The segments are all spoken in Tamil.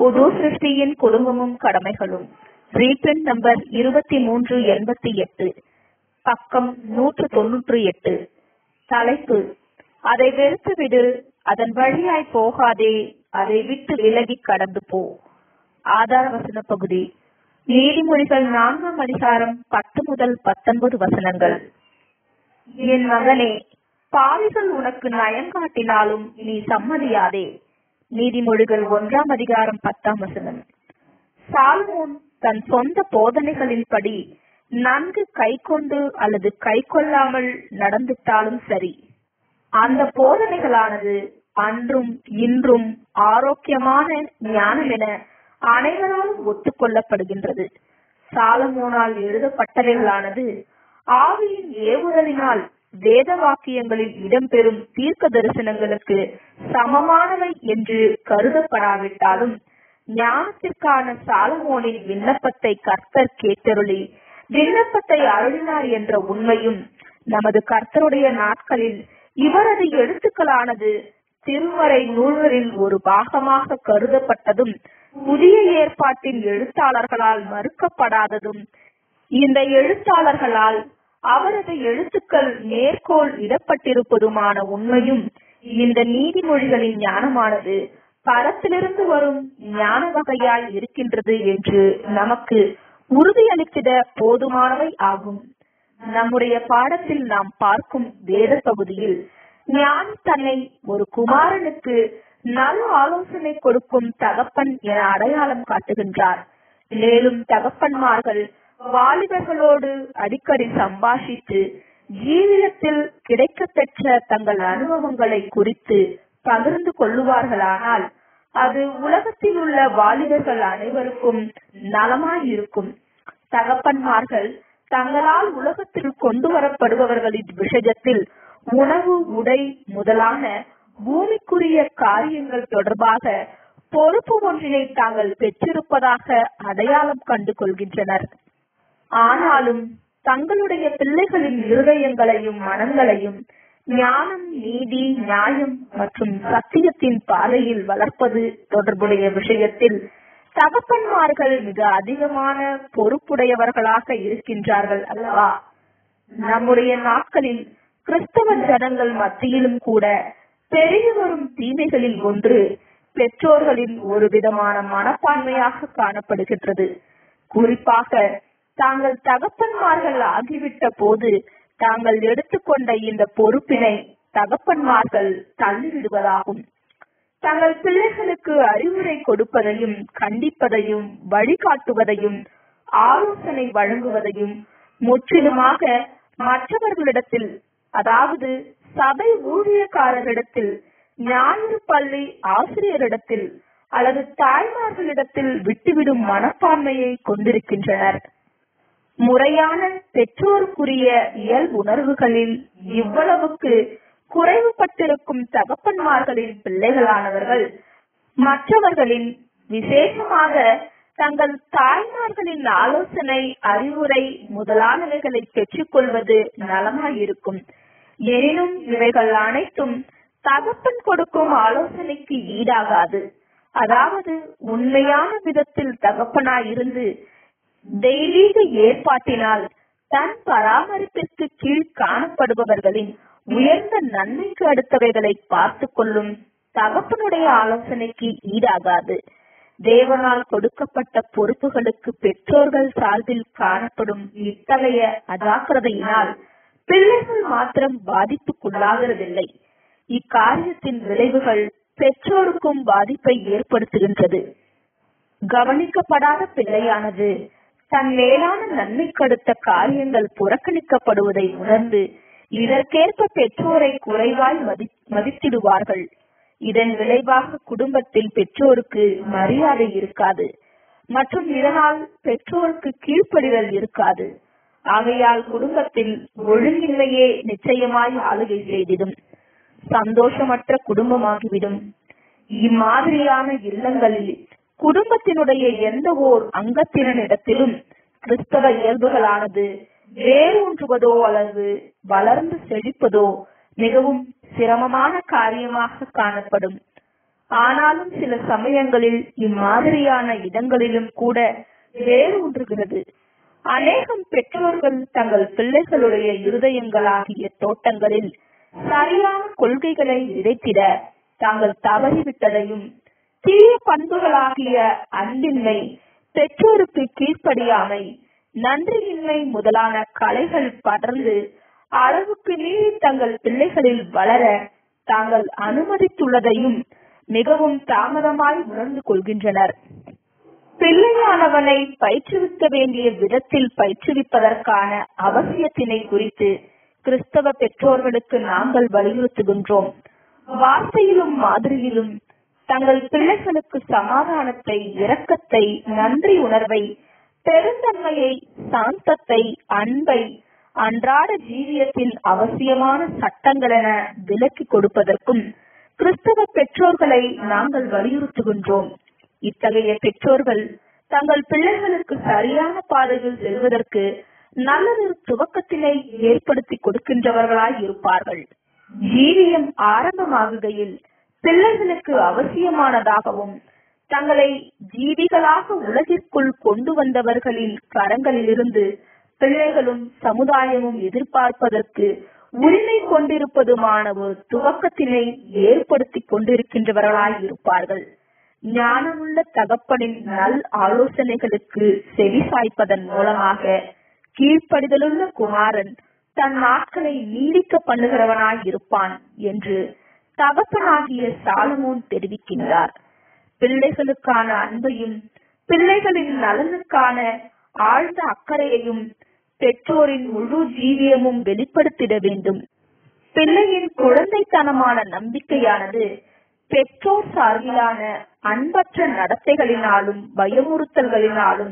புது சிருஷ்டியின் குடும்பமும் கடமைகளும் ரீபிரிண்ட் நம்பர் இருபத்தி மூன்று எண்பத்தி எட்டு பக்கம் நூற்று தொன்னூற்று எட்டு தலைப்பு அதை வெறுத்து விடு அதன் வழியாய் போகாதே அதை விட்டு விலகி கடந்து போ ஆதார வசன பகுதி நீதிமொழிகள் நான்காம் அதிகாரம் பத்து முதல் பத்தொன்பது வசனங்கள் என் மகனே பாவிகள் உனக்கு நயம் காட்டினாலும் நீ சம்மதியாதே நீதிமொழிகள் ஒன்றாம் அதிகாரம் பத்தாம் வசனம் சால்மோன் தன் சொந்த போதனைகளின்படி நன்கு கை கொண்டு அல்லது கை கொள்ளாமல் நடந்துட்டாலும் சரி அந்த போதனைகளானது அன்றும் இன்றும் ஆரோக்கியமான ஞானம் என அனைவராலும் ஒத்துக்கொள்ளப்படுகின்றது சாலமோனால் எழுதப்பட்டவைகளானது ஆவியின் ஏவுதலினால் வேத வாக்கியங்களில் இடம்பெறும் தீர்க்க தரிசனங்களுக்கு சமமானவை என்று கருதப்படாவிட்டாலும் ஞானத்திற்கான சாலமோனின் விண்ணப்பத்தை கர்த்தர் கேட்டருளி விண்ணப்பத்தை அருளினார் என்ற உண்மையும் நமது கர்த்தருடைய நாட்களில் இவரது எழுத்துக்களானது திருமறை நூல்களில் ஒரு பாகமாக கருதப்பட்டதும் புதிய ஏற்பாட்டின் எழுத்தாளர்களால் மறுக்கப்படாததும் இந்த எழுத்தாளர்களால் அவரது எழுத்துக்கள் மேற்கோள் இடப்பட்டிருப்பதுமான உண்மையும் இந்த நீதிமொழிகளின் ஞானமானது பரத்திலிருந்து வரும் ஞான வகையாய் இருக்கின்றது என்று நமக்கு உறுதியளித்திட போதுமானவை ஆகும் நம்முடைய பாடத்தில் நாம் பார்க்கும் வேத பகுதியில் ஞானி தன்னை ஒரு குமாரனுக்கு நல்ல ஆலோசனை கொடுக்கும் தகப்பன் என அடையாளம் காட்டுகின்றார் மேலும் தகப்பன்மார்கள் வாலிபர்களோடு அடிக்கடி சம்பாஷித்து ஜீவிதத்தில் கிடைக்கப்பெற்ற தங்கள் அனுபவங்களை குறித்து பகிர்ந்து கொள்ளுவார்களானால் அது உலகத்தில் உள்ள வாலிபர்கள் அனைவருக்கும் நலமாயிருக்கும் தகப்பன்மார்கள் தங்களால் உலகத்தில் கொண்டு வரப்படுபவர்களின் விஷயத்தில் உணவு உடை முதலான பூமிக்குரிய காரியங்கள் தொடர்பாக பொறுப்பு ஒன்றினை தாங்கள் பெற்றிருப்பதாக அடையாளம் கண்டு கொள்கின்றனர் ஆனாலும் தங்களுடைய பிள்ளைகளின் இருதயங்களையும் மனங்களையும் ஞானம் நீதி நியாயம் மற்றும் சத்தியத்தின் பாதையில் வளர்ப்பது தொடர்புடைய விஷயத்தில் தகப்பன்மார்கள் மிக அதிகமான பொறுப்புடையவர்களாக இருக்கின்றார்கள் அல்லவா நம்முடைய நாட்களில் கிறிஸ்தவ ஜனங்கள் மத்தியிலும் கூட பெருகி வரும் தீமைகளில் ஒன்று பெற்றோர்களின் ஒரு விதமான மனப்பான்மையாக காணப்படுகின்றது குறிப்பாக தாங்கள் தகப்பன்மார்கள் ஆகிவிட்ட போது தாங்கள் எடுத்துக்கொண்ட இந்த பொறுப்பினை தகப்பன்மார்கள் தள்ளிவிடுவதாகும் தங்கள் பிள்ளைகளுக்கு அறிவுரை கொடுப்பதையும் கண்டிப்பதையும் வழிகாட்டுவதையும் ஆலோசனை வழங்குவதையும் முற்றிலுமாக மற்றவர்களிடத்தில் அதாவது சபை ஊழியக்காரரிடத்தில் ஞாயிறு பள்ளி ஆசிரியரிடத்தில் அல்லது தாய்மார்களிடத்தில் விட்டுவிடும் மனப்பான்மையை கொண்டிருக்கின்றனர் முறையான பெற்றோருக்குரிய இயல் உணர்வுகளில் இவ்வளவுக்கு குறைவுபட்டிருக்கும் தகப்பன்மார்களின் பிள்ளைகளானவர்கள் மற்றவர்களின் விசேஷமாக தங்கள் தாய்மார்களின் ஆலோசனை அறிவுரை முதலானவைகளை பெற்றுக்கொள்வது நலமாயிருக்கும் எனினும் இவைகள் அனைத்தும் தகப்பன் கொடுக்கும் ஆலோசனைக்கு ஈடாகாது அதாவது உண்மையான விதத்தில் தகப்பனாயிருந்து தெய்வீக ஏற்பாட்டினால் தன் பராமரிப்பிற்கு கீழ் காணப்படுபவர்களின் உயர்ந்த நன்மைக்கு அடுத்தவைகளை பார்த்து கொள்ளும் தகப்பனுடைய ஆலோசனைக்கு ஈடாகாது தேவனால் கொடுக்கப்பட்ட பொறுப்புகளுக்கு பெற்றோர்கள் சார்பில் காணப்படும் இத்தகைய அஜாக்கிரதையினால் பிள்ளைகள் மாத்திரம் பாதிப்புக்குள்ளாகிறதில்லை இக்காரியத்தின் விளைவுகள் பெற்றோருக்கும் பாதிப்பை ஏற்படுத்துகின்றது கவனிக்கப்படாத பிள்ளையானது தன் மேலான நன்மைக்கடுத்த காரியங்கள் புறக்கணிக்கப்படுவதை உணர்ந்து இதற்கேற்ப பெற்றோரை குறைவாய் மதி மதித்திடுவார்கள் இதன் விளைவாக குடும்பத்தில் பெற்றோருக்கு மரியாதை இருக்காது மற்றும் இதனால் பெற்றோருக்கு கீழ்ப்படிதல் இருக்காது ஆகையால் குடும்பத்தில் ஒழுங்கின்மையே நிச்சயமாய் ஆளுகை செய்திடும் சந்தோஷமற்ற குடும்பமாகிவிடும் இம்மாதிரியான இல்லங்களில் குடும்பத்தினுடைய எந்த ஓர் அங்கத்தினரிடத்திலும் கிறிஸ்தவ இயல்புகளானது வேரூன்றுவதோ அல்லது வளர்ந்து செழிப்பதோ மிகவும் சிரமமான காரியமாக காணப்படும் ஆனாலும் சில சமயங்களில் இம்மாதிரியான இடங்களிலும் கூட வேரூன்றுகிறது அநேகம் பெற்றோர்கள் தங்கள் பிள்ளைகளுடைய இருதயங்களாகிய தோட்டங்களில் சரியான கொள்கைகளை விதைத்திட தாங்கள் தவறிவிட்டதையும் தீய பண்புகளாகிய அன்பின்மை பெற்றோருக்கு கீழ்ப்படியாமை நன்றியின்மை முதலான கலைகள் படர்ந்து அளவுக்கு மீறி தங்கள் பிள்ளைகளில் வளர தாங்கள் அனுமதித்துள்ளதையும் மிகவும் தாமதமாய் உணர்ந்து கொள்கின்றனர் பிள்ளையானவனை பயிற்றுவிக்க வேண்டிய விதத்தில் பயிற்றுவிப்பதற்கான அவசியத்தினை குறித்து கிறிஸ்தவ பெற்றோர்களுக்கு நாங்கள் வலியுறுத்துகின்றோம் வார்த்தையிலும் மாதிரியிலும் தங்கள் பிள்ளைகளுக்கு சமாதானத்தை இரக்கத்தை நன்றி உணர்வை பெருந்தன்மையை சாந்தத்தை அன்பை அன்றாட ஜீவியத்தின் அவசியமான சட்டங்கள் என விலக்கி கொடுப்பதற்கும் கிறிஸ்தவ பெற்றோர்களை நாங்கள் வலியுறுத்துகின்றோம் இத்தகைய பெற்றோர்கள் தங்கள் பிள்ளைகளுக்கு சரியான பாதையில் செல்வதற்கு நல்லதொரு துவக்கத்தினை ஏற்படுத்தி கொடுக்கின்றவர்களாய் இருப்பார்கள் ஜீவியம் ஆரம்பமாகுகையில் பிள்ளைகளுக்கு அவசியமானதாகவும் தங்களை ஜீவிகளாக உலகிற்குள் கொண்டு வந்தவர்களின் கரங்களிலிருந்து பிள்ளைகளும் சமுதாயமும் எதிர்பார்ப்பதற்கு உரிமை கொண்டிருப்பதுமான ஒரு துவக்கத்தினை ஏற்படுத்தி கொண்டிருக்கின்றவர்களாய் இருப்பார்கள் ஞானமுள்ள தகப்பனின் நல் ஆலோசனைகளுக்கு செவி சாய்ப்பதன் மூலமாக கீழ்ப்படிதலுள்ள குமாரன் தன் நாட்களை நீடிக்க பண்ணுகிறவனாய் இருப்பான் என்று தகப்பனாகிய சாலமோன் தெரிவிக்கின்றார் பிள்ளைகளுக்கான அன்பையும் பிள்ளைகளின் நலனுக்கான ஆழ்ந்த அக்கறையையும் பெற்றோரின் முழு ஜீவியமும் வெளிப்படுத்திட வேண்டும் பிள்ளையின் குழந்தைத்தனமான நம்பிக்கையானது பெற்றோர் சார்பிலான அன்பற்ற நடத்தைகளினாலும் பயமுறுத்தல்களினாலும்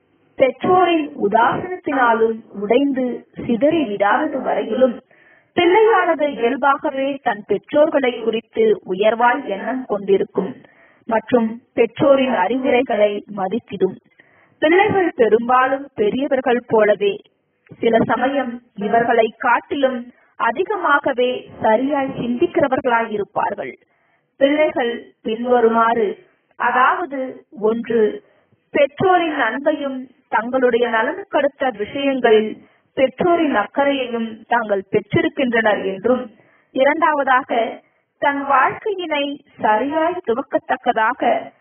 பெற்றோரின் உதாசனத்தினாலும் உடைந்து சிதறி விடாதது வரையிலும் பிள்ளையானது இயல்பாகவே தன் பெற்றோர்களை குறித்து உயர்வாய் எண்ணம் கொண்டிருக்கும் மற்றும் பெற்றோரின் அறிவுரைகளை மதித்திடும் பிள்ளைகள் பெரும்பாலும் பெரியவர்கள் போலவே சில சமயம் இவர்களை காட்டிலும் அதிகமாகவே சரியாய் சிந்திக்கிறவர்களாய் இருப்பார்கள் பிள்ளைகள் பின்வருமாறு அதாவது ஒன்று பெற்றோரின் அன்பையும் தங்களுடைய நலனுக்கடுத்த விஷயங்களில் பெற்றோரின் அக்கறையையும் தாங்கள் பெற்றிருக்கின்றனர் என்றும் இரண்டாவதாக தன் வாழ்க்கையினை சரியாய் துவக்கத்தக்கதாக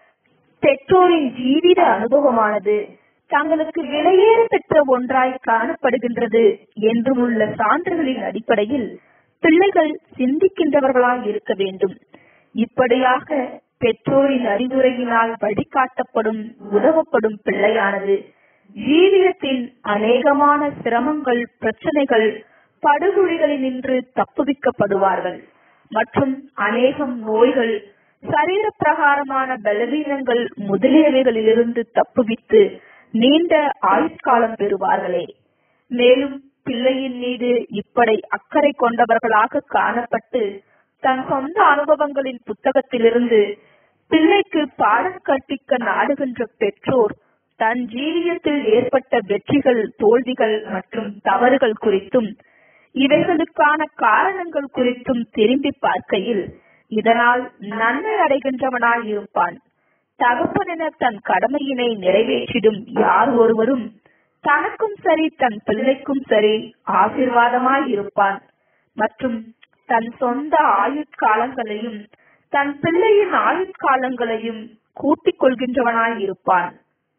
பெற்றோரின் ஜீவித அனுபவமானது தங்களுக்கு விலையேற பெற்ற ஒன்றாய் காணப்படுகின்றது என்றும் உள்ள சான்றுகளின் அடிப்படையில் பிள்ளைகள் சிந்திக்கின்றவர்களாய் இருக்க வேண்டும் இப்படியாக பெற்றோரின் அறிவுரையினால் வழிகாட்டப்படும் உதவப்படும் பிள்ளையானது ஜீவியத்தின் அநேகமான சிரமங்கள் பிரச்சனைகள் படுகொலிகளினின்று தப்புவிக்கப்படுவார்கள் மற்றும் அநேகம் நோய்கள் சரீர பிரகாரமான பலவீனங்கள் முதலியவைகளிலிருந்து தப்புவித்து நீண்ட ஆயுட்காலம் பெறுவார்களே மேலும் பிள்ளையின் மீது இப்படி அக்கறை கொண்டவர்களாக காணப்பட்டு தன் சொந்த அனுபவங்களின் புத்தகத்திலிருந்து பிள்ளைக்கு பாடம் கற்பிக்க நாடுகின்ற பெற்றோர் தன் ஜீவியத்தில் ஏற்பட்ட வெற்றிகள் தோல்விகள் மற்றும் தவறுகள் குறித்தும் இவைகளுக்கான காரணங்கள் குறித்தும் திரும்பி பார்க்கையில் இதனால் நன்மை அடைகின்றவனாய் இருப்பான் தகப்பனென தன் கடமையினை நிறைவேற்றிடும் யார் ஒருவரும் தனக்கும் சரி தன் பிள்ளைக்கும் சரி ஆசீர்வாதமாய் இருப்பான் மற்றும் தன் சொந்த ஆயுட்காலங்களையும் தன் பிள்ளையின் ஆயுட்காலங்களையும் கூட்டிக் கொள்கின்றவனாய் இருப்பான்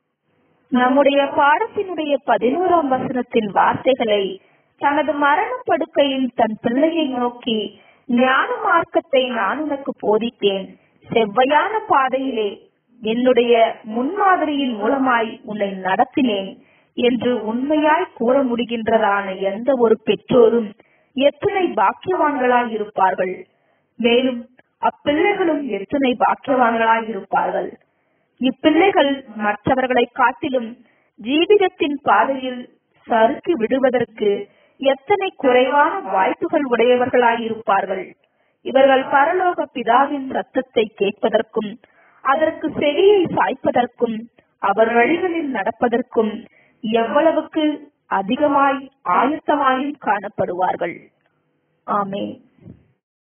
நம்முடைய பாடத்தினுடைய பதினோராம் வசனத்தின் வார்த்தைகளை தனது மரண படுக்கையில் தன் பிள்ளையை நோக்கி ஞான மார்க்கத்தை நான் உனக்கு போதித்தேன் செவ்வையான பாதையிலே என்னுடைய முன்மாதிரியின் மூலமாய் உன்னை நடத்தினேன் என்று உண்மையாய் கூற முடிகின்றதான எந்த ஒரு பெற்றோரும் எத்தனை பாக்கியவான்களாய் இருப்பார்கள் மேலும் அப்பிள்ளைகளும் எத்தனை பாக்கியவான்களாய் இருப்பார்கள் இப்பிள்ளைகள் மற்றவர்களை காட்டிலும் ஜீவிதத்தின் பாதையில் சறுக்கி விடுவதற்கு எத்தனை குறைவான வாய்ப்புகள் உடையவர்களாயிருப்பார்கள் இவர்கள் பரலோக பிதாவின் ரத்தத்தை கேட்பதற்கும் அதற்கு செவியை சாய்ப்பதற்கும் அவர் வழிகளில் நடப்பதற்கும் எவ்வளவுக்கு அதிகமாய் ஆயத்தமாயும் காணப்படுவார்கள் ஆமென்